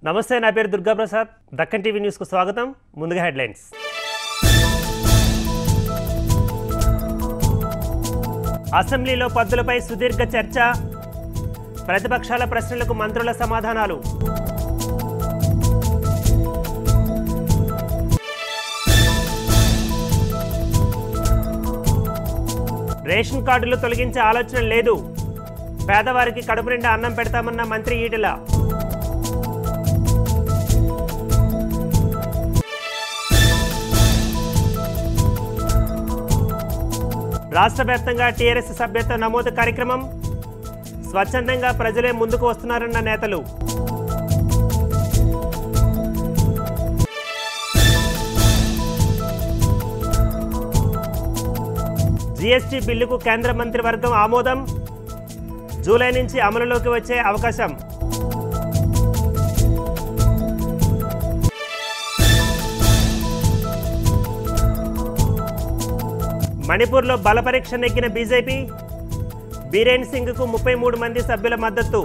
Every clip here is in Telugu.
నమస్తే నా పేరు దుర్గాప్రసాద్ దక్కన్ టీవీ న్యూస్కు స్వాగతం ముందుగా హెడ్లైన్స్ అసెంబ్లీలో పద్దులపై సుదీర్ఘ చర్చ ప్రతిపక్షాల ప్రశ్నలకు మంత్రుల సమాధానాలు రేషన్ కార్డులు తొలగించే ఆలోచన లేదు పేదవారికి కడుపు నిండా అన్నం పెడతామన్న మంత్రి ఈటెల రాష్ట్ర వ్యాప్తంగా టీఆర్ఎస్ సభ్యత్వ నమోదు కార్యక్రమం స్వచ్ఛందంగా ప్రజలే ముందుకు వస్తున్నారన్న నేతలు జీఎస్టీ బిల్లుకు కేంద్ర మంత్రివర్గం ఆమోదం జూలై నుంచి అమలులోకి వచ్చే అవకాశం మణిపూర్లో బలపరీక్ష నెగ్గిన బీజేపీ బీరేన్ సింగ్కు ముప్పై మూడు మంది సభ్యుల మద్దతు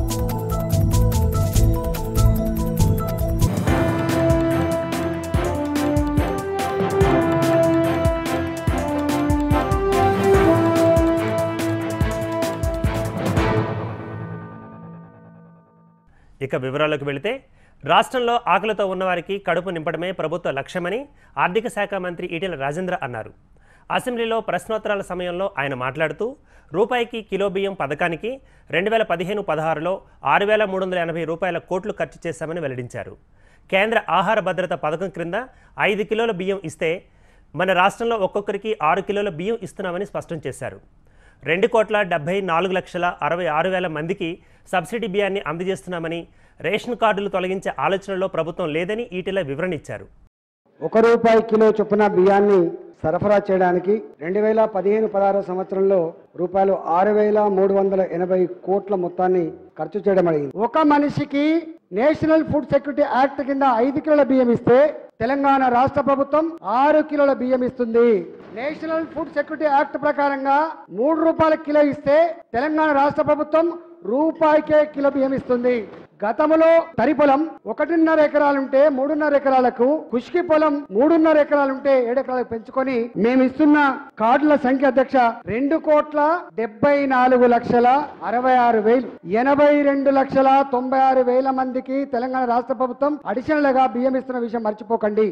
ఇక వివరాల్లోకి వెళితే రాష్ట్రంలో ఆకలితో ఉన్నవారికి కడుపు నింపడమే ప్రభుత్వ లక్ష్యమని ఆర్థిక శాఖ మంత్రి ఈటెల రాజేంద్ర అన్నారు అసెంబ్లీలో ప్రశ్నోత్తరాల సమయంలో ఆయన మాట్లాడుతూ రూపాయికి కిలో బియ్యం పథకానికి రెండు వేల పదిహేను పదహారులో ఆరు వేల మూడు వందల ఎనభై రూపాయల కోట్లు ఖర్చు చేశామని వెల్లడించారు కేంద్ర ఆహార భద్రత పథకం క్రింద ఐదు కిలోల బియ్యం ఇస్తే మన రాష్ట్రంలో ఒక్కొక్కరికి ఆరు కిలోల బియ్యం ఇస్తున్నామని స్పష్టం చేశారు రెండు కోట్ల డెబ్బై నాలుగు లక్షల అరవై ఆరు వేల మందికి సబ్సిడీ బియ్యాన్ని అందజేస్తున్నామని రేషన్ కార్డులు తొలగించే ఆలోచనలో ప్రభుత్వం లేదని ఈటెల వివరణ ఇచ్చారు ఒక రూపాయి కిలో చొప్పున బియ్యాన్ని సరఫరా చేయడానికి రెండు వేల పదిహేను పదహారు సంవత్సరంలో రూపాయలు ఆరు వేల మూడు వందల ఎనభై కోట్ల మొత్తాన్ని ఖర్చు చేయడం అడిగింది ఒక మనిషికి నేషనల్ ఫుడ్ సెక్యూరిటీ యాక్ట్ కింద ఐదు కిలోల బియ్యం ఇస్తే తెలంగాణ రాష్ట్ర ప్రభుత్వం ఆరు కిలోల బియ్యం ఇస్తుంది నేషనల్ ఫుడ్ సెక్యూరిటీ యాక్ట్ ప్రకారంగా మూడు రూపాయల కిలో ఇస్తే తెలంగాణ రాష్ట్ర ప్రభుత్వం రూపాయికే కిలో బియ్యం ఇస్తుంది గతంలో తరి పొలం ఒకటిన్నర ఎకరాలుంటే మూడున్నర ఎకరాలకు కుష్కి పొలం మూడున్నర ఎకరాలుంటే ఏడు ఎకరాలకు పెంచుకొని మేము ఇస్తున్న కార్డుల సంఖ్య అధ్యక్ష రెండు కోట్ల డెబ్బై నాలుగు లక్షల అరవై ఆరు వేలు ఎనభై రెండు లక్షల తొంభై ఆరు వేల మందికి తెలంగాణ రాష్ట్ర ప్రభుత్వం అడిషనల్ గా బియ్యం ఇస్తున్న విషయం మర్చిపోకండి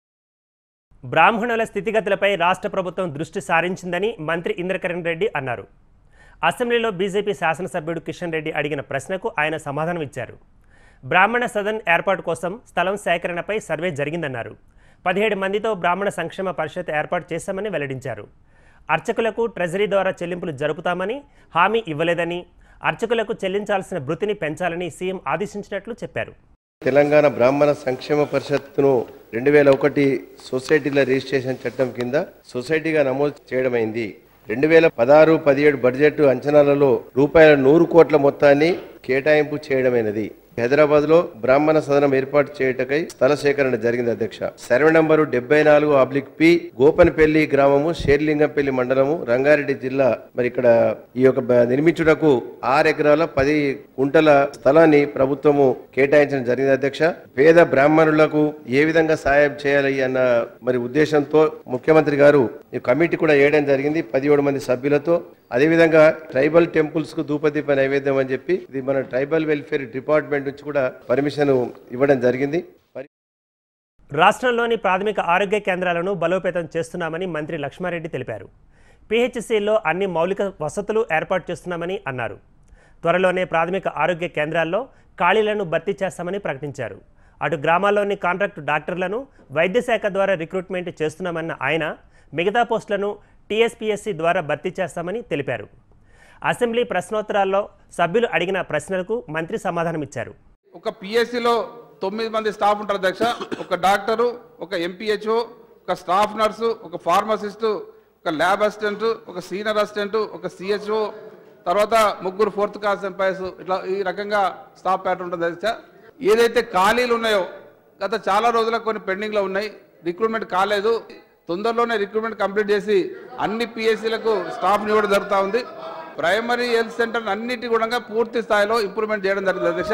బ్రాహ్మణుల స్థితిగతులపై రాష్ట్ర ప్రభుత్వం దృష్టి సారించిందని మంత్రి ఇంద్రకరణ్ రెడ్డి అన్నారు అసెంబ్లీలో బీజేపీ శాసనసభ్యుడు కిషన్ రెడ్డి అడిగిన ప్రశ్నకు ఆయన సమాధానం ఇచ్చారు బ్రాహ్మణ సదన్ ఏర్పాటు కోసం స్థలం సేకరణపై సర్వే జరిగిందన్నారు పదిహేడు మందితో బ్రాహ్మణ సంక్షేమ పరిషత్ ఏర్పాటు చేశామని వెల్లడించారు అర్చకులకు ట్రెజరీ ద్వారా చెల్లింపులు జరుపుతామని హామీ ఇవ్వలేదని అర్చకులకు చెల్లించాల్సిన భృతిని పెంచాలని సీఎం ఆదేశించినట్లు చెప్పారు తెలంగాణ బ్రాహ్మణ సంక్షేమ పరిషత్తును రెండు వేల ఒకటి సొసైటీల రిజిస్ట్రేషన్ చట్టం కింద సొసైటీగా నమోదు చేయడమైంది రెండు వేల పదహారు పదిహేడు బడ్జెట్ అంచనాలలో రూపాయల నూరు కోట్ల మొత్తాన్ని కేటాయింపు చేయడమైనది హైదరాబాద్ లో బ్రాహ్మణ సదనం ఏర్పాటు చేయుటకై స్థల సేకరణ జరిగింది అధ్యక్ష సర్వే నంబరు డెబ్బై నాలుగు ఆబ్లిక్ పి గోపనపల్లి గ్రామము షేర్లింగంపల్లి మండలము రంగారెడ్డి జిల్లా మరి ఇక్కడ ఈ యొక్క బ- నిర్మించుటకు ఆరు ఎకరాల పది గుంటల స్థలాన్ని ప్రభుత్వము కేటాయించడం జరిగింది అధ్యక్ష పేద బ్రాహ్మణులకు ఏ విధంగా సాయం చేయాలి అన్న మరి ఉద్దేశంతో ముఖ్యమంత్రి గారు ఈ కమిటీ కూడా వేయడం జరిగింది పదిహేడు మంది సభ్యులతో అదేవిధంగా ట్రైబల్ టెంపుల్స్ కు ధూపదీప నైవేద్యం అని చెప్పి ఇది మన ట్రైబల్ వెల్ఫేర్ డిపార్ట్మెంట్ నుంచి కూడా పర్మిషన్ ఇవ్వడం జరిగింది మరి రాష్ట్రంలోని ప్రాథమిక ఆరోగ్య కేంద్రాలను బలోపేతం చేస్తున్నామని మంత్రి లక్ష్మారెడ్డి తెలిపారు పిహెచ్సిలో అన్ని మౌలిక వసతులు ఏర్పాటు చేస్తున్నామని అన్నారు త్వరలోనే ప్రాథమిక ఆరోగ్య కేంద్రాల్లో ఖాళీలను భర్తీ చేస్తామని ప్రకటించారు అటు గ్రామాల్లోని కాంట్రాక్టు డాక్టర్లను వైద్య శాఖ ద్వారా రిక్రూట్మెంట్ చేస్తున్నామన్న ఆయన మిగతా పోస్టులను టీఎస్పీఎస్సీ ద్వారా భర్తీ చేస్తామని తెలిపారు అసెంబ్లీ ప్రశ్నోత్తరాల్లో సభ్యులు అడిగిన ప్రశ్నలకు మంత్రి సమాధానమిచ్చారు ఒక పిఎస్సిలో తొమ్మిది మంది స్టాఫ్ ఉంటారు అధ్యక్ష ఒక డాక్టరు ఒక ఎంపీహెచ్ఓ ఒక స్టాఫ్ నర్సు ఒక ఫార్మసిస్టు ఒక ల్యాబ్ అసిస్టెంట్ ఒక సీనియర్ అసిస్టెంట్ ఒక సిహెచ్ఓ తర్వాత ముగ్గురు ఫోర్త్ క్లాస్ ఎంప్లాయీస్ ఇట్లా ఈ రకంగా స్టాఫ్ ప్యాటర్న్ ఉంటుంది అధ్యక్ష ఏదైతే ఖాళీలు ఉన్నాయో గత చాలా రోజులకు కొన్ని పెండింగ్లో ఉన్నాయి రిక్రూట్మెంట్ కాలేదు తొందరలోనే రిక్రూట్మెంట్ కంప్లీట్ చేసి అన్ని పిఎస్సీలకు స్టాఫ్ని ఇవ్వడం జరుగుతూ ఉంది ప్రైమరీ హెల్త్ సెంటర్ అన్నిటి కూడా పూర్తి స్థాయిలో ఇంప్రూవ్మెంట్ చేయడం జరిగింది అధ్యక్ష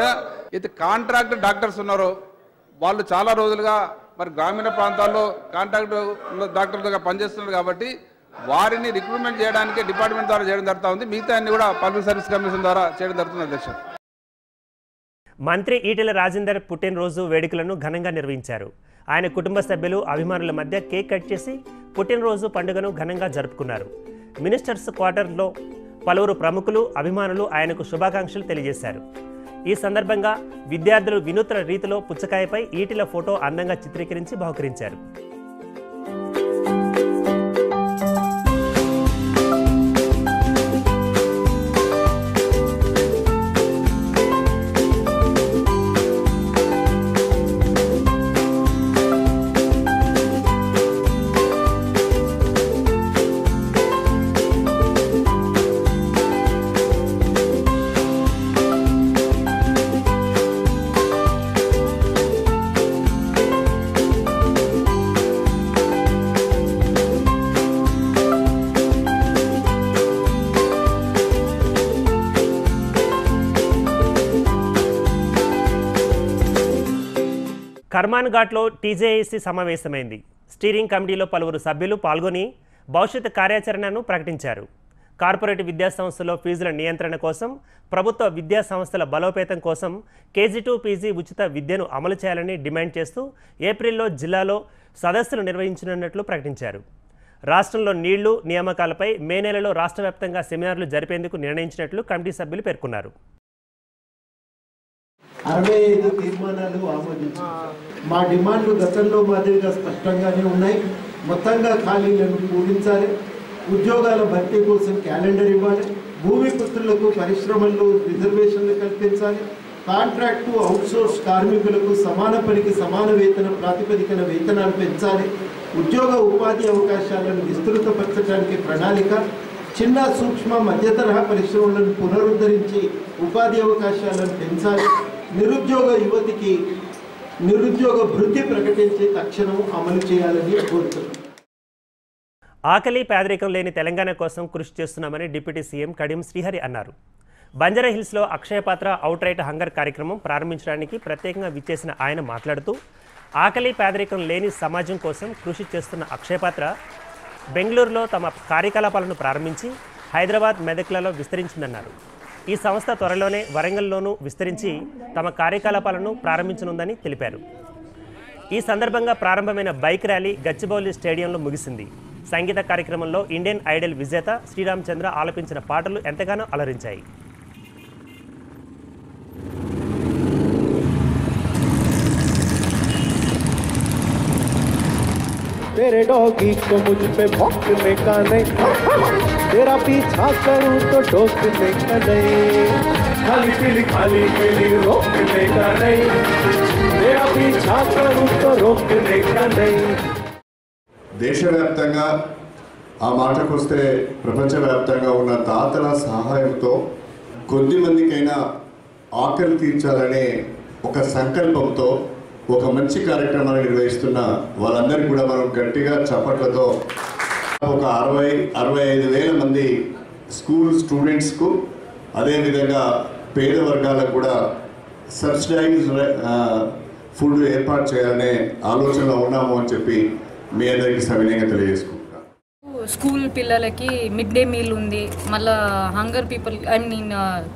అయితే కాంట్రాక్ట్ డాక్టర్స్ ఉన్నారో వాళ్ళు చాలా రోజులుగా మరి గ్రామీణ ప్రాంతాల్లో కాంట్రాక్ట్ డాక్టర్లుగా పనిచేస్తున్నారు కాబట్టి వారిని రిక్రూట్మెంట్ చేయడానికి డిపార్ట్మెంట్ ద్వారా చేయడం జరుగుతూ ఉంది మిగతా అన్ని కూడా పబ్లిక్ సర్వీస్ కమిషన్ ద్వారా చేయడం జరుగుతుంది అధ్యక్ష మంత్రి ఈటెల రాజేందర్ పుట్టినరోజు వేడుకలను ఘనంగా నిర్వహించారు ఆయన కుటుంబ సభ్యులు అభిమానుల మధ్య కేక్ కట్ చేసి పుట్టినరోజు పండుగను ఘనంగా జరుపుకున్నారు మినిస్టర్స్ క్వార్టర్లో పలువురు ప్రముఖులు అభిమానులు ఆయనకు శుభాకాంక్షలు తెలియజేశారు ఈ సందర్భంగా విద్యార్థులు వినూత్న రీతిలో పుచ్చకాయపై ఈటెల ఫోటో అందంగా చిత్రీకరించి బహుకరించారు కర్మాన్ ఘాట్లో టీజేఏసీ సమావేశమైంది స్టీరింగ్ కమిటీలో పలువురు సభ్యులు పాల్గొని భవిష్యత్ కార్యాచరణను ప్రకటించారు కార్పొరేట్ విద్యా సంస్థలో ఫీజుల నియంత్రణ కోసం ప్రభుత్వ విద్యా సంస్థల బలోపేతం కోసం కేజీ టూ పీజీ ఉచిత విద్యను అమలు చేయాలని డిమాండ్ చేస్తూ ఏప్రిల్లో జిల్లాలో సదస్సులు నిర్వహించనున్నట్లు ప్రకటించారు రాష్ట్రంలో నీళ్లు నియామకాలపై మే నెలలో రాష్ట్ర వ్యాప్తంగా సెమినార్లు జరిపేందుకు నిర్ణయించినట్లు కమిటీ సభ్యులు పేర్కొన్నారు అరవై ఐదు తీర్మానాలు ఆమోదించారు మా డిమాండ్లు గతంలో మాదిరిగా స్పష్టంగానే ఉన్నాయి మొత్తంగా ఖాళీలను పూరించాలి ఉద్యోగాల భర్తీ కోసం క్యాలెండర్ ఇవ్వాలి భూమి పుత్రులకు పరిశ్రమల్లో రిజర్వేషన్లు కల్పించాలి కాంట్రాక్టు అవుట్సోర్స్ కార్మికులకు సమాన పనికి సమాన వేతన ప్రాతిపదికన వేతనాలు పెంచాలి ఉద్యోగ ఉపాధి అవకాశాలను విస్తృతపరచడానికి ప్రణాళిక చిన్న సూక్ష్మ మధ్యతరహా పరిశ్రమలను పునరుద్ధరించి ఉపాధి అవకాశాలను పెంచాలి నిరుద్యోగ యువతికి నిరుద్యోగ భృతి ప్రకటించి తక్షణం అమలు చేయాలని కోరుతున్నాం ఆకలి పేదరికం లేని తెలంగాణ కోసం కృషి చేస్తున్నామని డిప్యూటీ సీఎం కడియం శ్రీహరి అన్నారు బంజారా హిల్స్లో అక్షయపాత్ర అవుట్ రైట్ హంగర్ కార్యక్రమం ప్రారంభించడానికి ప్రత్యేకంగా విచ్చేసిన ఆయన మాట్లాడుతూ ఆకలి పేదరికం లేని సమాజం కోసం కృషి చేస్తున్న అక్షయపాత్ర బెంగళూరులో తమ కార్యకలాపాలను ప్రారంభించి హైదరాబాద్ మెదక్లలో విస్తరించిందన్నారు ఈ సంస్థ త్వరలోనే వరంగల్లోనూ విస్తరించి తమ కార్యకలాపాలను ప్రారంభించనుందని తెలిపారు ఈ సందర్భంగా ప్రారంభమైన బైక్ ర్యాలీ గచ్చిబౌలి స్టేడియంలో ముగిసింది సంగీత కార్యక్రమంలో ఇండియన్ ఐడల్ విజేత శ్రీరామచంద్ర ఆలపించిన పాటలు ఎంతగానో అలరించాయి तेरे डॉगी को मुझ पे भौंकने का नहीं तेरा पीछा करूं तो ठोकने का नहीं खाली पीली खाली पीली रोकने का नहीं तेरा पीछा करूं तो रोकने का नहीं దేశవ్యాప్తంగా ఆ మాటకొస్తే ప్రపంచవ్యాప్తంగా ఉన్న దాతల సహాయంతో కొద్ది మందికైనా ఆకలి తీర్చాలనే ఒక సంకల్పంతో ఒక మంచి కార్యక్రమాన్ని నిర్వహిస్తున్న వాళ్ళందరికీ కూడా మనం గట్టిగా చప్పట్లతో ఒక అరవై అరవై ఐదు వేల మంది స్కూల్ స్టూడెంట్స్కు అదేవిధంగా పేద వర్గాలకు కూడా సబ్సిడైజ్ ఫుడ్ ఏర్పాటు చేయాలనే ఆలోచనలో ఉన్నాము అని చెప్పి మీ అందరికీ సవినయంగా తెలియజేసుకుంటున్నాను స్కూల్ పిల్లలకి మిడ్ డే మీల్ ఉంది మళ్ళా హంగర్ పీపుల్ ఐ మీన్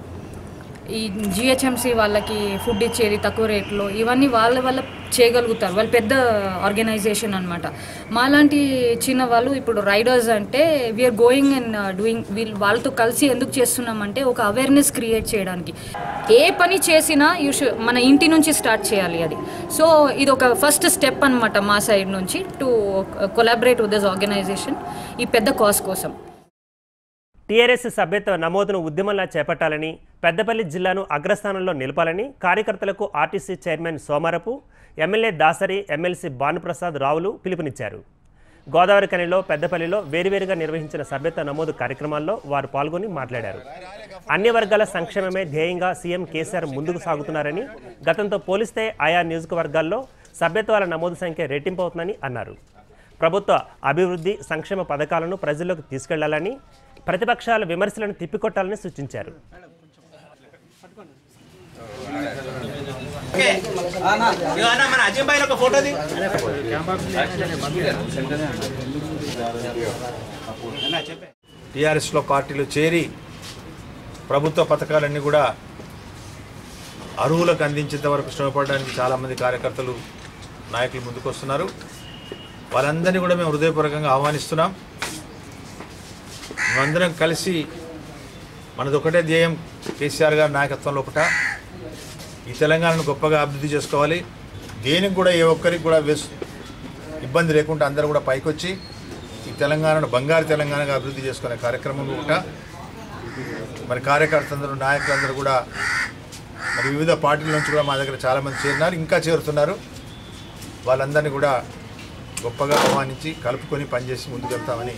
ఈ జిహెచ్ఎంసి వాళ్ళకి ఫుడ్ ఇచ్చేది తక్కువ రేట్లో ఇవన్నీ వాళ్ళ వల్ల చేయగలుగుతారు వాళ్ళు పెద్ద ఆర్గనైజేషన్ అనమాట మాలాంటి చిన్న వాళ్ళు ఇప్పుడు రైడర్స్ అంటే వీఆర్ గోయింగ్ అండ్ డూయింగ్ వీళ్ళు వాళ్ళతో కలిసి ఎందుకు చేస్తున్నామంటే ఒక అవేర్నెస్ క్రియేట్ చేయడానికి ఏ పని చేసినా యూ షు మన ఇంటి నుంచి స్టార్ట్ చేయాలి అది సో ఇది ఒక ఫస్ట్ స్టెప్ అనమాట మా సైడ్ నుంచి to collaborate with this organization ఈ పెద్ద కాజ్ కోసం టీఆర్ఎస్ సభ్యత్వ నమోదును ఉద్యమంలా చేపట్టాలని పెద్దపల్లి జిల్లాను అగ్రస్థానంలో నిలపాలని కార్యకర్తలకు RTC chairman Somarapu MLA Dasari MLC Bhanuprasad రావులు పిలుపునిచ్చారు గోదావరి కనిలో పెద్దపల్లిలో వేరువేరుగా నిర్వహించిన సభ్యత్వ నమోదు కార్యక్రమాల్లో వారు పాల్గొని మాట్లాడారు అన్ని వర్గాల సంక్షేమమే ధ్యేయంగా సీఎం కేసీఆర్ ముందుకు సాగుతున్నారని గతంతో పోలిస్తే ఆయా నియోజకవర్గాల్లో సభ్యత్వాల నమోదు సంఖ్య రెట్టింపు అవుతుందని అన్నారు ప్రభుత్వ అభివృద్ధి సంక్షేమ పథకాలను ప్రజల్లోకి తీసుకెళ్లాలని ప్రతిపక్షాల విమర్శలను తిప్పికొట్టాలని సూచించారు మన అజయ్ భాయ్ ఒక ఫోటో ది టీఆర్ఎస్లో పార్టీలు చేరి ప్రభుత్వ పథకాలన్నీ కూడా అర్హులకు అందించేంత వరకు శ్రమపడడానికి చాలామంది కార్యకర్తలు నాయకులు ముందుకొస్తున్నారు వాళ్ళందరినీ కూడా మేము హృదయపూర్వకంగా ఆహ్వానిస్తున్నాం మేమందరం కలిసి మనది ఒకటే ధ్యేయం కేసీఆర్ గారి నాయకత్వం లోపట ఈ తెలంగాణను గొప్పగా అభివృద్ధి చేసుకోవాలి దేనికి కూడా ఏ ఒక్కరికి కూడా వెస్ ఇబ్బంది లేకుండా అందరూ కూడా పైకొచ్చి ఈ తెలంగాణను బంగారు తెలంగాణగా అభివృద్ధి చేసుకునే కార్యక్రమం ఒకట మరి కార్యకర్తలందరూ నాయకులందరూ కూడా మరి వివిధ పార్టీల నుంచి కూడా మా దగ్గర చాలామంది చేరినారు ఇంకా చేరుతున్నారు వాళ్ళందరినీ కూడా గొప్పగా ఆహ్వానించి కలుపుకొని పనిచేసి ముందుకు వెళ్తామని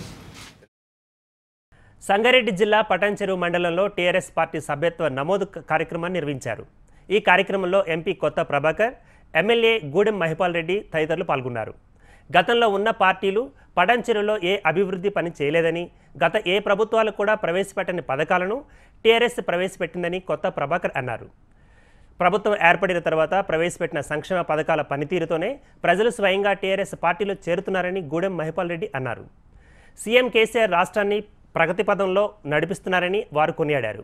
సంగారెడ్డి జిల్లా పటాన్చెరు మండలంలో టీఆర్ఎస్ పార్టీ సభ్యత్వ నమోదు క- కార్యక్రమాన్ని నిర్వహించారు ఈ కార్యక్రమంలో ఎంపీ కొత్త ప్రభాకర్ ఎమ్మెల్యే గూడెం మహిపాల్ రెడ్డి తదితరులు పాల్గొన్నారు గతంలో ఉన్న పార్టీలు పటాన్చెరులో ఏ అభివృద్ధి పని చేయలేదని గత ఏ ప్రభుత్వాలు కూడా ప్రవేశపెట్టని పథకాలను టీఆర్ఎస్ ప్రవేశపెట్టిందని కొత్త ప్రభాకర్ అన్నారు ప్రభుత్వం ఏర్పడిన తర్వాత ప్రవేశపెట్టిన సంక్షేమ పథకాల పనితీరుతోనే ప్రజలు స్వయంగా టీఆర్ఎస్ పార్టీలో చేరుతున్నారని గూడెం మహిపాల్ రెడ్డి అన్నారు సీఎం కేసీఆర్ రాష్ట్రాన్ని ప్రగతి పదంలో నడిపిస్తున్నారని వారు కొనియాడారు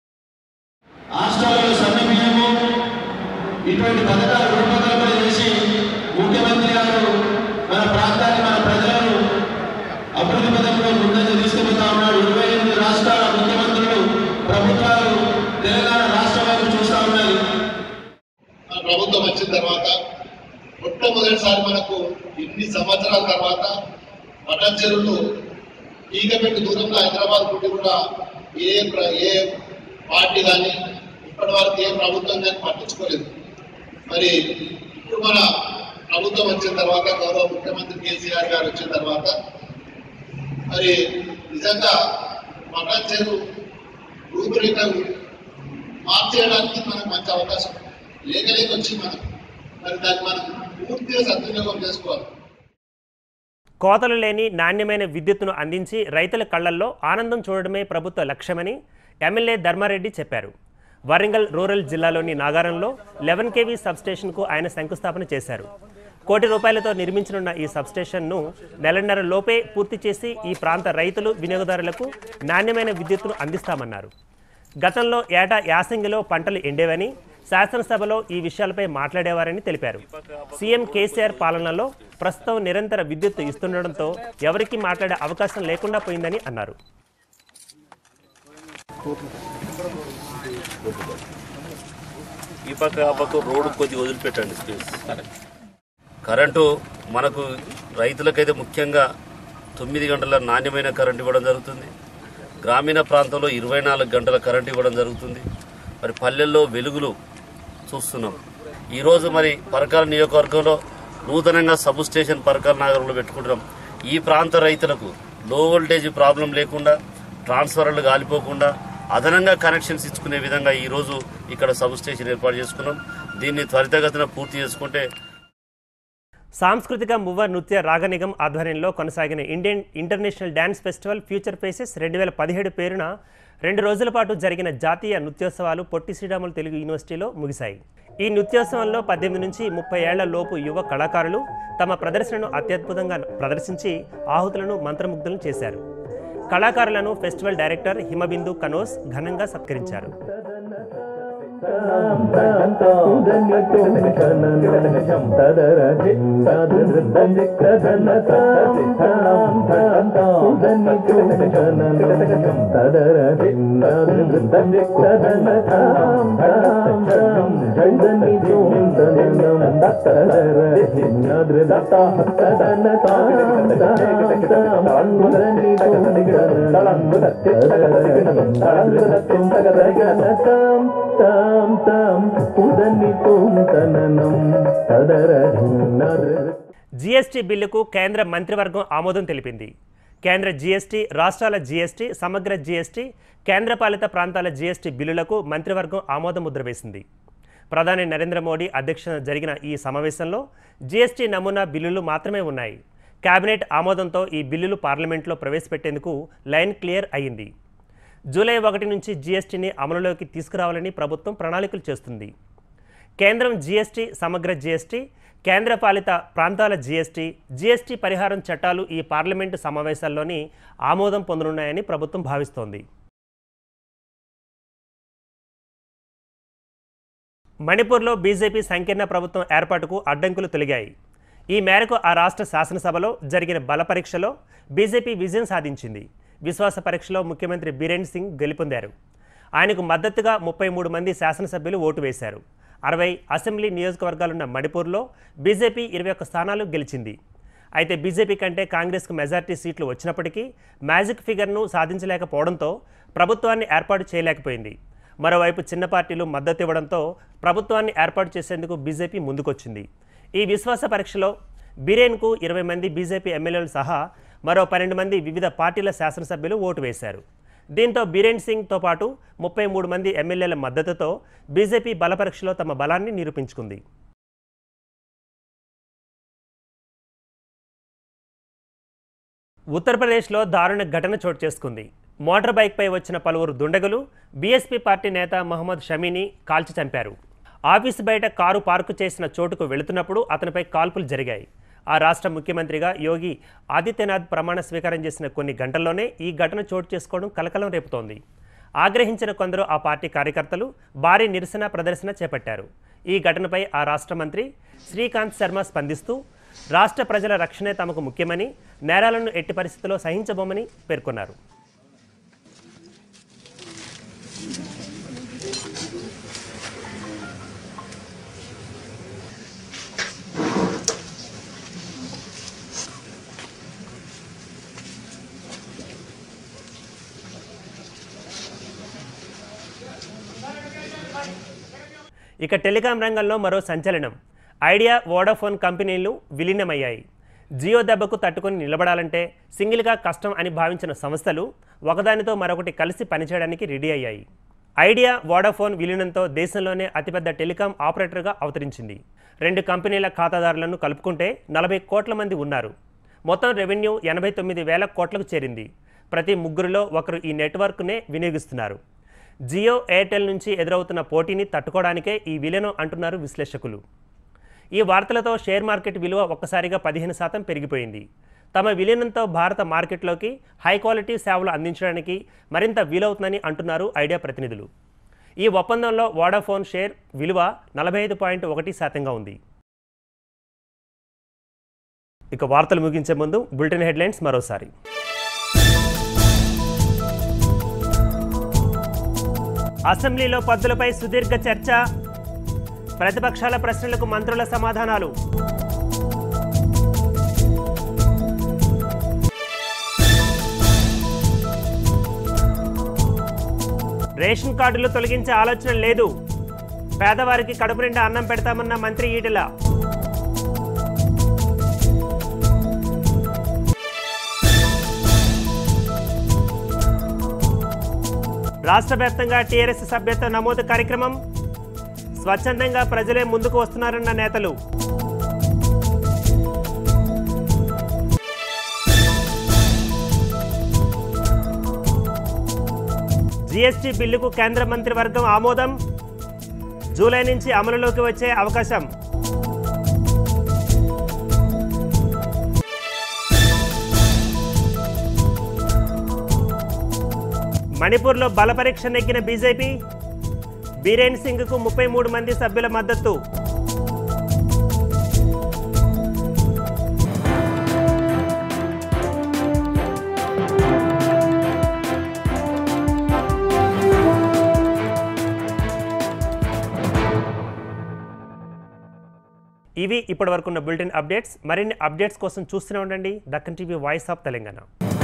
హాస్టల్లో సమ్మె బియ్యము ఇటువంటి పథకాలు రూపకల్పన చేసి ముఖ్యమంత్రి గారు మన ప్రాంతాన్ని మన ప్రజలను అభివృద్ధి పథకంలో ముందంజ తీసుకుపోతా ఉన్నాడు ఇరవై ఎనిమిది రాష్ట్రాల ముఖ్యమంత్రులు ప్రభుత్వాలు తెలంగాణ రాష్ట్ర వైపు చూస్తా ఉన్నాయి మన ప్రభుత్వం వచ్చిన తర్వాత మొట్టమొదటిసారి మనకు ఇన్ని సంవత్సరాల తర్వాత పటన్ చెరువులు ఈగపెట్టి దూరంలో హైదరాబాద్ పుట్టి కూడా ఏ ప్ర- ఏ పార్టీ కానీ ఇప్పటి వరకు ఏ ప్రభుత్వం కానీ పట్టించుకోలేదు మరి ఇప్పుడు మన ప్రభుత్వం వచ్చిన తర్వాత గౌరవ ముఖ్యమంత్రి కేసీఆర్ గారు వచ్చిన తర్వాత మరి నిజంగా పటన్ చెరువు రూపురేఖలు మార్చేయడానికి మనకు మంచి అవకాశం లేకలేక వచ్చి మనం మరి దాన్ని మనం పూర్తిగా సద్వినియోగం చేసుకోవాలి కోతలు లేని నాణ్యమైన విద్యుత్తును అందించి రైతుల కళ్లల్లో ఆనందం చూడడమే ప్రభుత్వ లక్ష్యమని ఎమ్మెల్యే ధర్మారెడ్డి చెప్పారు వరంగల్ రూరల్ జిల్లాలోని నాగారంలో లెవెన్ కేవీ సబ్స్టేషన్కు ఆయన శంకుస్థాపన చేశారు కోటి రూపాయలతో నిర్మించనున్న ఈ సబ్స్టేషన్ను నెలన్నర లోపే పూర్తి చేసి ఈ ప్రాంత రైతులు వినియోగదారులకు నాణ్యమైన విద్యుత్తును అందిస్తామన్నారు గతంలో ఏటా యాసంగిలో పంటలు ఎండేవని శాసనసభలో ఈ విషయాలపై మాట్లాడేవారని తెలిపారు సీఎం కేసీఆర్ పాలనలో ప్రస్తుతం నిరంతర విద్యుత్ ఇస్తుండడంతో ఎవరికీ మాట్లాడే అవకాశం లేకుండా పోయిందని అన్నారు ఈ పక్క ఆ పక్క రోడ్డు కొద్దిగా వదిలిపెట్టండి స్పేస్ కరెంటు మనకు రైతులకైతే ముఖ్యంగా తొమ్మిది గంటల నాణ్యమైన కరెంట్ ఇవ్వడం జరుగుతుంది గ్రామీణ ప్రాంతంలో ఇరవై నాలుగు గంటల కరెంట్ ఇవ్వడం జరుగుతుంది మరి పల్లెల్లో వెలుగులు చూస్తున్నాం ఈరోజు మరి పరకాల నియోజకవర్గంలో నూతనంగా సబ్ స్టేషన్ పరకాల నగరంలో పెట్టుకుంటున్నాం ఈ ప్రాంత రైతులకు లో వోల్టేజ్ ప్రాబ్లం లేకుండా ట్రాన్స్ఫర్లు కాలిపోకుండా అదనంగా కనెక్షన్స్ ఇచ్చుకునే విధంగా ఈరోజు ఇక్కడ సబ్ స్టేషన్ ఏర్పాటు చేసుకున్నాం దీన్ని త్వరితగతిన పూర్తి చేసుకుంటే సాంస్కృతిక మువ్వ నృత్య రాగనిగం ఆధ్వర్యంలో కొనసాగిన Indian international dance festival future faces రెండు వేల పదిహేడు పేరున రెండు రోజుల పాటు జరిగిన జాతీయ నృత్యోత్సవాలు పొట్టి శ్రీరాములు తెలుగు యూనివర్సిటీలో ముగిశాయి ఈ నృత్యోత్సవంలో పద్దెనిమిది నుంచి ముప్పై ఏళ్ల లోపు యువ కళాకారులు తమ ప్రదర్శనను అత్యద్భుతంగా ప్రదర్శించి ఆహుతులను మంత్రముగ్ధులను చేశారు కళాకారులను ఫెస్టివల్ డైరెక్టర్ హిమబిందు కనోస్ ఘనంగా సత్కరించారు జీఎస్టీ బిల్లుకు కేంద్ర మంత్రివర్గం ఆమోదం తెలిపింది కేంద్ర జీఎస్టీ రాష్ట్రాల జీఎస్టీ సమగ్ర జీఎస్టీ కేంద్రపాలిత ప్రాంతాల జీఎస్టీ బిల్లులకు మంత్రివర్గం ఆమోద ముద్ర వేసింది ప్రధాని నరేంద్ర మోడీ అధ్యక్షతన జరిగిన ఈ సమావేశంలో జీఎస్టీ నమూనా బిల్లులు మాత్రమే ఉన్నాయి కేబినెట్ ఆమోదంతో ఈ బిల్లులు పార్లమెంట్లో ప్రవేశపెట్టేందుకు లైన్ క్లియర్ అయ్యింది జూలై ఒకటి నుంచి జీఎస్టీని అమలులోకి తీసుకురావాలని ప్రభుత్వం ప్రణాళికలు చేస్తుంది కేంద్రం జీఎస్టీ సమగ్ర జీఎస్టీ కేంద్రపాలిత ప్రాంతాల జీఎస్టీ జీఎస్టీ పరిహారం చట్టాలు ఈ పార్లమెంటు సమావేశాల్లోని ఆమోదం పొందనున్నాయని ప్రభుత్వం భావిస్తోంది మణిపూర్లో బీజేపీ సంకీర్ణ ప్రభుత్వం ఏర్పాటుకు అడ్డంకులు తొలగాయి ఈ మేరకు ఆ రాష్ట్ర శాసనసభలో జరిగిన బల పరీక్షలో బీజేపీ విజయం సాధించింది విశ్వాస పరీక్షలో ముఖ్యమంత్రి బీరేన్ సింగ్ గెలుపొందారు ఆయనకు మద్దతుగా ముప్పై మూడు మంది శాసనసభ్యులు ఓటు వేశారు అరవై అసెంబ్లీ నియోజకవర్గాలున్న మణిపూర్లో బీజేపీ ఇరవై ఒక్క స్థానాలు గెలిచింది అయితే బీజేపీ కంటే కాంగ్రెస్కు మెజార్టీ సీట్లు వచ్చినప్పటికీ మ్యాజిక్ ఫిగర్ను సాధించలేకపోవడంతో ప్రభుత్వాన్ని ఏర్పాటు చేయలేకపోయింది మరోవైపు చిన్న పార్టీలు మద్దతు ఇవ్వడంతో ప్రభుత్వాన్ని ఏర్పాటు చేసేందుకు బీజేపీ ముందుకొచ్చింది ఈ విశ్వాస పరీక్షలో బీరేన్కు ఇరవై మంది బీజేపీ ఎమ్మెల్యేలు సహా మరో పన్నెండు మంది వివిధ పార్టీల శాసనసభ్యులు ఓటు వేశారు దీంతో బీరేన్ సింగ్తో పాటు ముప్పై మూడు మంది ఎమ్మెల్యేల మద్దతుతో బీజేపీ బలపరీక్షలో తమ బలాన్ని నిరూపించుకుంది ఉత్తరప్రదేశ్లో దారుణ ఘటన చోటు చేసుకుంది మోటార్ బైక్పై వచ్చిన పలువురు దుండగులు బీఎస్పీ పార్టీ నేత మహమ్మద్ షమీని కాల్చి చంపారు ఆఫీసు బయట కారు పార్కు చేసిన చోటుకు వెళుతున్నప్పుడు అతనిపై కాల్పులు జరిగాయి ఆ రాష్ట్ర ముఖ్యమంత్రిగా యోగి ఆదిత్యనాథ్ ప్రమాణ స్వీకారం చేసిన కొన్ని గంటల్లోనే ఈ ఘటన చోటు చేసుకోవడం కలకలం రేపుతోంది ఆగ్రహించిన కొందరు ఆ పార్టీ కార్యకర్తలు భారీ నిరసన ప్రదర్శన చేపట్టారు ఈ ఘటనపై ఆ రాష్ట్ర మంత్రి శ్రీకాంత్ శర్మ స్పందిస్తూ రాష్ట్ర ప్రజల రక్షణే తమకు ముఖ్యమని నేరాలను ఎట్టి పరిస్థితుల్లో సహించబోమని పేర్కొన్నారు ఇక టెలికాం రంగంలో మరో సంచలనం ఐడియా వోడాఫోన్ కంపెనీలు విలీనమయ్యాయి జియో దెబ్బకు తట్టుకొని నిలబడాలంటే సింగిల్గా కష్టం అని భావించిన సంస్థలు ఒకదానితో మరొకటి కలిసి పనిచేయడానికి రెడీ అయ్యాయి ఐడియా వోడాఫోన్ విలీనంతో దేశంలోనే అతిపెద్ద టెలికాం ఆపరేటర్గా అవతరించింది రెండు కంపెనీల ఖాతాదారులను కలుపుకుంటే నలభై కోట్ల మంది ఉన్నారు మొత్తం రెవెన్యూ ఎనభై తొమ్మిది వేల కోట్లకు చేరింది ప్రతి ముగ్గురిలో ఒకరు ఈ నెట్వర్క్నే వినియోగిస్తున్నారు జియో ఎయిర్టెల్ నుంచి ఎదురవుతున్న పోటీని తట్టుకోవడానికే ఈ విలీనం అంటున్నారు విశ్లేషకులు ఈ వార్తలతో షేర్ మార్కెట్ విలువ ఒక్కసారిగా పదిహేను శాతం పెరిగిపోయింది తమ విలీనంతో భారత మార్కెట్లోకి హై క్వాలిటీ సేవలు అందించడానికి మరింత వీలవుతుందని అంటున్నారు ఐడియా ప్రతినిధులు ఈ ఒప్పందంలో వోడాఫోన్ షేర్ విలువ నలభై ఐదు పాయింట్ ఒకటి శాతంగా ఉంది ఇక వార్తలు ముగించే ముందు బులెటిన్ హెడ్లైన్స్ మరోసారి అసెంబ్లీలో పద్దులపై సుదీర్ఘ చర్చ ప్రతిపక్షాల ప్రశ్నలకు మంత్రుల సమాధానాలు రేషన్ కార్డులు తొలగించే ఆలోచన లేదు పేదవారికి కడుపు నిండా అన్నం పెడతామన్న మంత్రి ఈటెల రాష్ట్ర వ్యాప్తంగా టీఆర్ఎస్ సభ్యత్వ నమోదు కార్యక్రమం స్వచ్ఛందంగా ప్రజలే ముందుకు వస్తున్నారన్న నేతలు జీఎస్టీ బిల్లుకు కేంద్ర మంత్రివర్గం ఆమోదం జూలై నుంచి అమలులోకి వచ్చే అవకాశం మణిపూర్లో బలపరీక్ష నెగ్గిన బీజేపీ బీరేన్ సింగ్కు ముప్పై మూడు మంది సభ్యుల మద్దతు ఇవి ఇప్పటివరకున్న బులెటిన్ అప్డేట్స్ మరిన్ని అప్డేట్స్ కోసం చూస్తూనే ఉండండి Deccan TV voice of Telangana